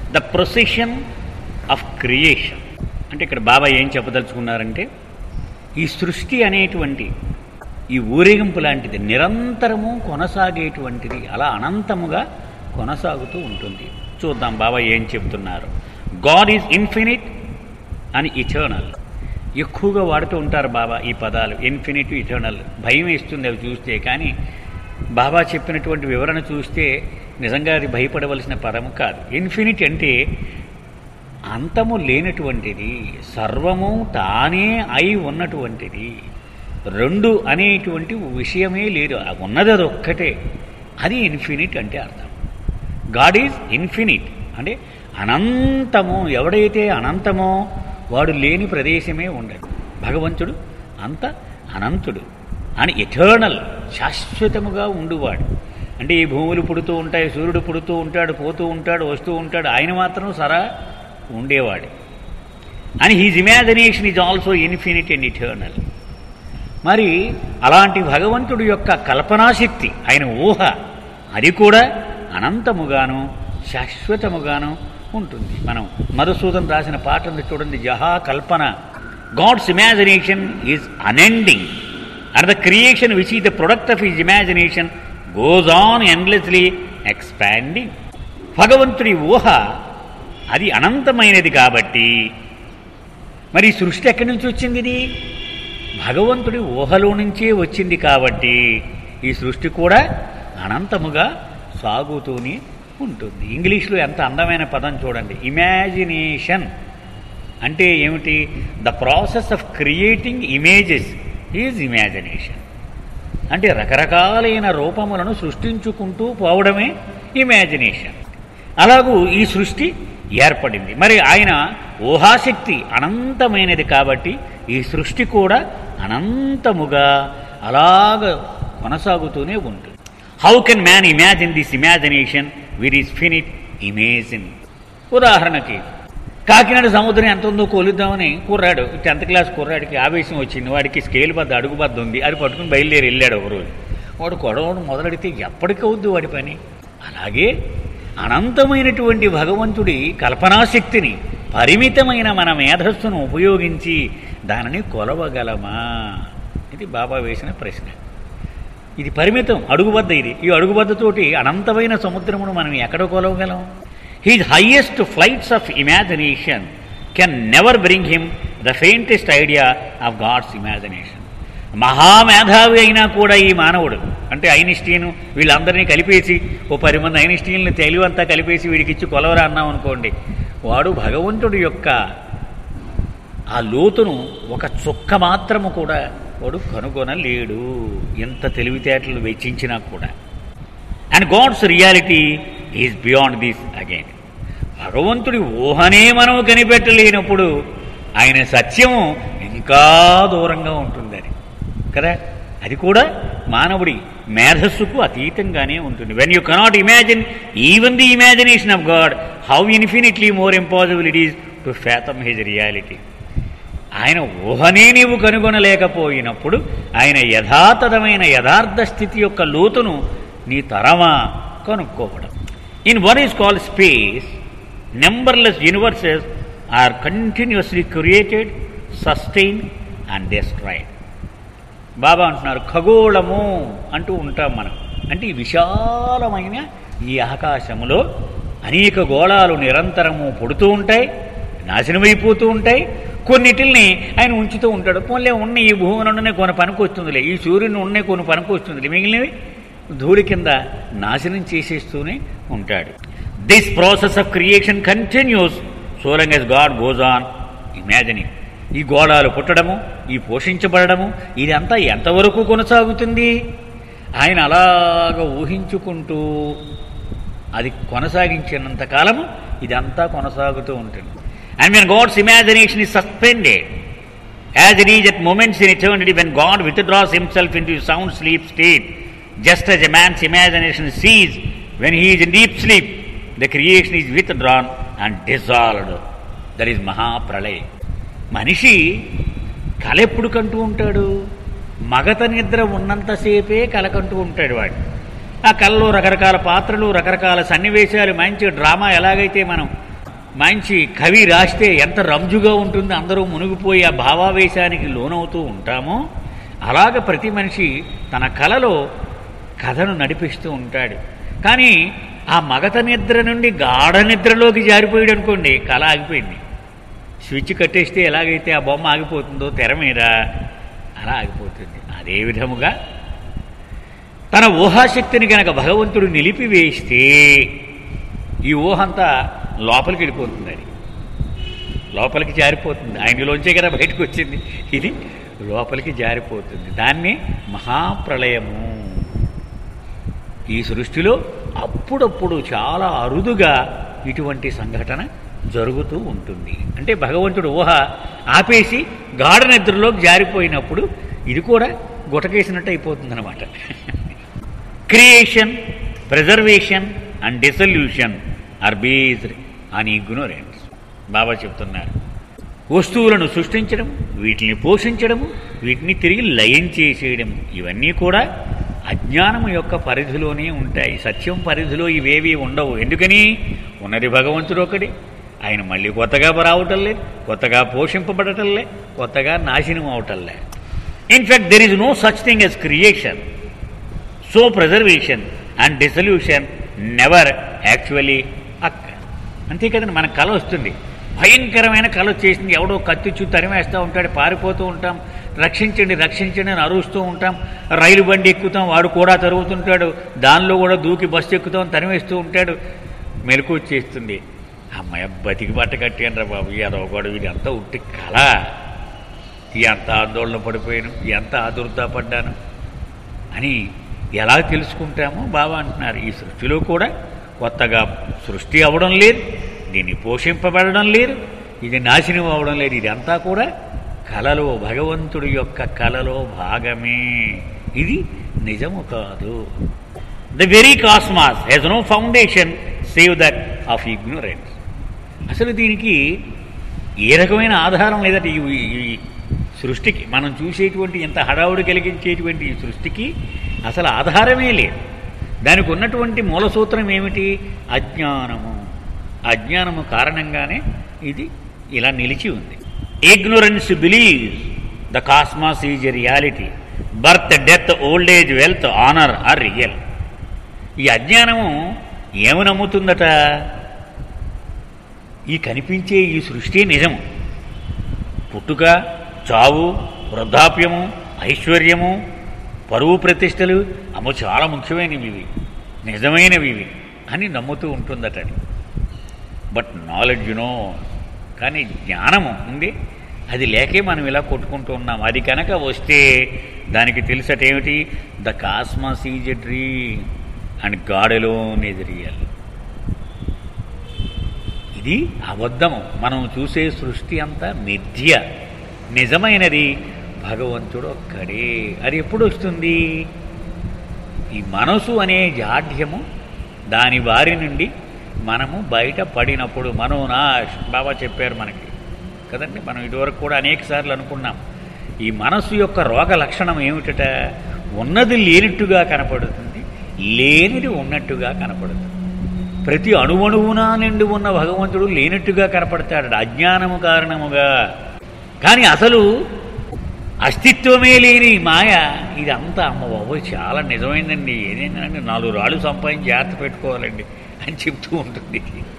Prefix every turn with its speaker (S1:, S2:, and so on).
S1: The procession of creation అంటే ఇక్కడ బాబా ఏం చెప్పదలుచుకున్నారంటే ఈ సృష్టి అనేటువంటి ఈ ఊరేగింపు లాంటిది నిరంతరము కొనసాగేటువంటిది అలా అనంతముగా కొనసాగుతూ ఉంటుంది చూద్దాం బాబా ఏం చెప్తున్నారు గాడ్ ఈజ్ ఇన్ఫినిట్ అని ఇటర్నల్ ఎక్కువగా వాడుతూ ఉంటారు బాబా ఈ పదాలు ఇన్ఫినిట్ ఇటర్నల్ భయం వేస్తుంది అవి చూస్తే కానీ బాబా చెప్పినటువంటి వివరణ చూస్తే నిజంగా అది భయపడవలసిన పదము కాదు ఇన్ఫినిట్ అంటే అంతము లేనటువంటిది సర్వము తానే అయి ఉన్నటువంటిది రెండు అనేటువంటి విషయమే లేదు ఆ ఉన్నది అది ఒక్కటే అది ఇన్ఫినిట్ అంటే అర్థం గాడ్ ఈజ్ ఇన్ఫినిట్ అంటే అనంతము ఎవడైతే అనంతమో వాడు లేని ప్రదేశమే ఉండదు భగవంతుడు అంత అనంతుడు అని ఎటర్నల్ శాశ్వతముగా ఉండువాడు అంటే ఈ భూములు పుడుతూ ఉంటాయి సూర్యుడు పుడుతూ ఉంటాడు పోతూ ఉంటాడు వస్తూ ఉంటాడు ఆయన మాత్రం సరా ఉండేవాడు అని his imagination is also infinite and eternal మరి అలాంటి భగవంతుడి యొక్క కల్పనాశక్తి ఆయన ఊహ అది కూడా అనంతముగాను శాశ్వతముగాను ఉంటుంది మనం మధుసూదన్ రాసిన పాటను చూడండి జహా కల్పన God's imagination is unending and the creation which is the product of his imagination goes on endlessly expanding భగవంతుడి ఊహ అది అనంతమైనది కాబట్టి మరి ఈ సృష్టి ఎక్కడి నుంచి వచ్చింది ఇది భగవంతుడి ఊహలో నుంచే వచ్చింది కాబట్టి ఈ సృష్టి కూడా అనంతముగా సాగుతూనే ఉంటుంది ఇంగ్లీష్లో ఎంత అందమైన పదం చూడండి ఇమాజినేషన్ అంటే ఏమిటి the process of creating images is imagination అంటే రకరకాలైన రూపములను సృష్టించుకుంటూ పోవడమే ఇమాజినేషన్ అలాగూ ఈ సృష్టి ఏర్పడింది మరి ఆయన ఊహాశక్తి అనంతమైనది కాబట్టి ఈ సృష్టి కూడా అనంతముగా అలాగ కొనసాగుతూనే ఉంటుంది how can man imagine this imagination with his finite imagine ఉదాహరణకి కాకినాడ సముద్రం ఎంత ఉందో కొలుద్దామని కుర్రాడు టెన్త్ క్లాస్ కుర్రాడికి ఆవేశం వచ్చింది వాడికి స్కేల్ బద్ద అడుగు బద్ద ఉంది అది పట్టుకుని బయలుదేరి వెళ్ళాడు ఒకరోజు వాడు కొడవడం మొదలెడితే ఎప్పటికవుద్ది వాడి పని అలాగే అనంతమైనటువంటి భగవంతుడి కల్పనాశక్తిని పరిమితమైన మన మేధస్సును ఉపయోగించి దానిని కొలవగలమా ఇది బాబా వేసిన ప్రశ్న ఇది పరిమితం అడుగుబద్ద ఇది ఈ అడుగుబద్దతోటి అనంతమైన సముద్రమును మనం ఎక్కడ కొలవగలం his highest flights of imagination can never bring him the faintest idea of God's imagination మహామేధావి అయినా కూడా ఈ మానవుడు అంటే ఐనిస్టీన్ వీళ్ళందరినీ కలిపేసి ఓ పది మంది ఐనిస్టీన్లు తెలివంతా కలిపేసి వీడికి ఇచ్చి కొలవరా అన్నాం అనుకోండి వాడు భగవంతుడి యొక్క ఆ లోతును ఒక చుక్క మాత్రము కూడా వాడు కనుగొనలేడు ఎంత తెలివితేటలు వెచ్చించినా కూడా and God's reality is beyond this again భగవంతుడి ఊహనే మనం కనిపెట్టలేనప్పుడు ఆయన సత్యము ఇంకా దూరంగా ఉంటుందని కదా అది కూడా మానవుడి మేధస్సుకు అతీతంగానే ఉంటుంది when you cannot imagine even the imagination of God how infinitely more impossible it is to fathom his reality ఆయన ఊహనే నీవు కనుగొనలేకపోయినప్పుడు ఆయన యథాతథమైన యథార్థ స్థితి యొక్క లోతును నీ తరమా కనుక్కోవడం in one is called space numberless universes are continuously created sustain and destroyed Baba అంటున్నారు ఖగోళము అంటూ ఉంటాం మనం అంటే ఈ విశాలమైన ఈ ఆకాశములో అనేక గోళాలు నిరంతరము పుడుతూ ఉంటాయి నాశనమైపోతూ ఉంటాయి కొన్నిటిల్ని ఆయన ఉంచుతూ ఉంటాడు పోన్లే ఉన్న ఈ భూమిలోనే కొన్ని పనికి వస్తుందిలే ఈ సూర్యుని ఉన్నే కొన్ని పనికి వస్తుందిలే మిగిలినవి ధూళి కింద నాశనం చేసేస్తూనే ఉంటాడు this process of creation continues so long as God goes on imagining ఈ గోళాలు పుట్టడము ఈ పోషించబడము ఇదంతా ఎంతవరకు కొనసాగుతుంది ఆయన అలాగ ఊహించుకుంటూ అది కొనసాగించినంత కాలము ఇదంతా కొనసాగుతూ ఉంటుంది and when God's imagination is suspended as it is at moments in eternity when God withdraws himself into a sound sleep state, just as a man's imagination sees when he is in deep sleep, the creation is withdrawn and dissolved. That is Mahapralay. మనిషి కల ఎప్పుడు కంటూ ఉంటాడు మగత నిద్ర ఉన్నంతసేపే కల కంటూ ఉంటాడు వాడు ఆ కళలో రకరకాల పాత్రలు రకరకాల సన్నివేశాలు మంచి డ్రామా ఎలాగైతే మనం మంచి కవి రాస్తే ఎంత రంజుగా ఉంటుంది అందరూ మునిగిపోయి ఆ భావావేశానికి లోనవుతూ ఉంటామో అలాగ ప్రతి మనిషి తన కలలో కథను నడిపిస్తూ ఉంటాడు కానీ ఆ మగత నిద్ర నుండి గాఢ నిద్రలోకి జారిపోయాడు అనుకోండి కళ ఆగిపోయింది స్విచ్ కట్టేస్తే ఎలాగైతే ఆ బొమ్మ ఆగిపోతుందో తెర మీద అలా ఆగిపోతుంది అదే విధముగా తన ఊహాశక్తిని గనక భగవంతుడు నిలిపివేస్తే ఈ ఊహంతా లోపలికి వెళ్ళిపోతుంది అది లోపలికి జారిపోతుంది ఆయనలోంచే కదా బయటకు వచ్చింది ఇది లోపలికి జారిపోతుంది దాన్ని మహాప్రళయము ఈ సృష్టిలో అప్పుడప్పుడు చాలా అరుదుగా ఇటువంటి సంఘటన జరుగుతూ ఉంటుంది అంటే భగవంతుడు ఊహ ఆపేసి గాఢ నిద్రలోకి జారిపోయినప్పుడు ఇది కూడా గుటకేసినట్టు అయిపోతుంది అనమాట creation preservation and dissolution are based on ignorance Baba చెప్తున్నారు వస్తువులను సృష్టించడం వీటిని పోషించడము వీటిని తిరిగి లయం చేసేయడం ఇవన్నీ కూడా అజ్ఞానము యొక్క పరిధిలోనే ఉంటాయి సత్యం పరిధిలో ఇవేవి ఉండవు ఎందుకని ఉన్నది భగవంతుడు ఒకటి ఆయన మళ్ళీ కొత్తగా రావటం లేదు కొత్తగా పోషింపబడటం లే కొత్తగా నాశనం అవటం లే in fact there is no such thing as creation so preservation and dissolution never actually అక్క అంతే కదండి మన కళ వస్తుంది భయంకరమైన కళ వచ్చేసింది ఎవడో కత్తి చూ తరిమేస్తూ ఉంటాడు పారిపోతూ ఉంటాం రక్షించండి రక్షించండి అని అరుస్తూ ఉంటాం రైలు బండి ఎక్కుతాం వాడు కూడా తరుగుతుంటాడు దానిలో కూడా దూకి బస్సు ఎక్కుతాం తరిమేస్తూ ఉంటాడు మెలకు వచ్చేస్తుంది అమ్మాయి బతికి బట్ట కట్టాను బాబు ఏదో కూడా ఇది అంతా ఉట్టి కళ ఎంత ఆందోళన పడిపోయాను ఎంత ఆదుర్దా పడ్డాను అని ఎలా తెలుసుకుంటామో బాబా అంటున్నారు ఈ సృష్టిలో కూడా కొత్తగా సృష్టి అవ్వడం లేదు దీన్ని పోషింపబడడం లేదు ఇది నాశనం అవ్వడం లేదు ఇదంతా కూడా కళలో భగవంతుడి యొక్క కళలో భాగమే ఇది నిజము కాదు the very cosmos has no foundation save that of ignorance అసలు దీనికి ఏ రకమైన ఆధారం లేదట ఈ ఈ సృష్టికి మనం చూసేటువంటి ఇంత హడావుడి కలిగించేటువంటి ఈ సృష్టికి అసలు ఆధారమే లేదు దానికి ఉన్నటువంటి మూల సూత్రం ఏమిటి అజ్ఞానము అజ్ఞానము కారణంగానే ఇది ఇలా నిలిచి ఉంది ignorance believes the cosmos is a reality birth death old age wealth honour are real ఈ అజ్ఞానము ఏమి నమ్ముతుందట ఈ కనిపించే ఈ సృష్టి నిజము పుట్టుక చావు వృద్ధాప్యము ఐశ్వర్యము పరువు ప్రతిష్టలు అమ్మో చాలా ముఖ్యమైనవి ఇవి నిజమైనవి ఇవి అని నమ్ముతూ ఉంటుందటని బట్ నాలెడ్జ్ నో కానీ జ్ఞానము ఉంది అది లేకే మనం ఇలా కొట్టుకుంటూ ఉన్నాం అది కనుక వస్తే దానికి తెలుసటేమిటి the cosmos is a dream and God alone is real ఇది అబద్ధము మనం చూసే సృష్టి అంతా మిథ్య నిజమైనది భగవంతుడు ఒక్కడే అది ఎప్పుడు వస్తుంది ఈ మనసు అనే జాఢ్యము దాని బారి నుండి మనము బయట పడినప్పుడు మనోనాశ్ బాబా చెప్పారు మనకి కదండి మనం ఇదివరకు కూడా అనేక సార్లు అనుకున్నాం ఈ మనస్సు యొక్క రోగ లక్షణం ఏమిటట ఉన్నది లేనట్టుగా కనపడుతుంది లేనిది ఉన్నట్టుగా కనపడుతుంది ప్రతి అణువణువునా నిండి ఉన్న భగవంతుడు లేనట్టుగా కనపడతాడు అజ్ఞానము కారణముగా కానీ అసలు అస్తిత్వమే లేని మాయ ఇదంతా అమ్మ బాబోయ్ చాలా నిజమైందండి ఏదైందండి నాలుగు రాళ్ళు సంపాదించి జాగ్రత్త పెట్టుకోవాలండి అని చెప్తూ ఉంటుంది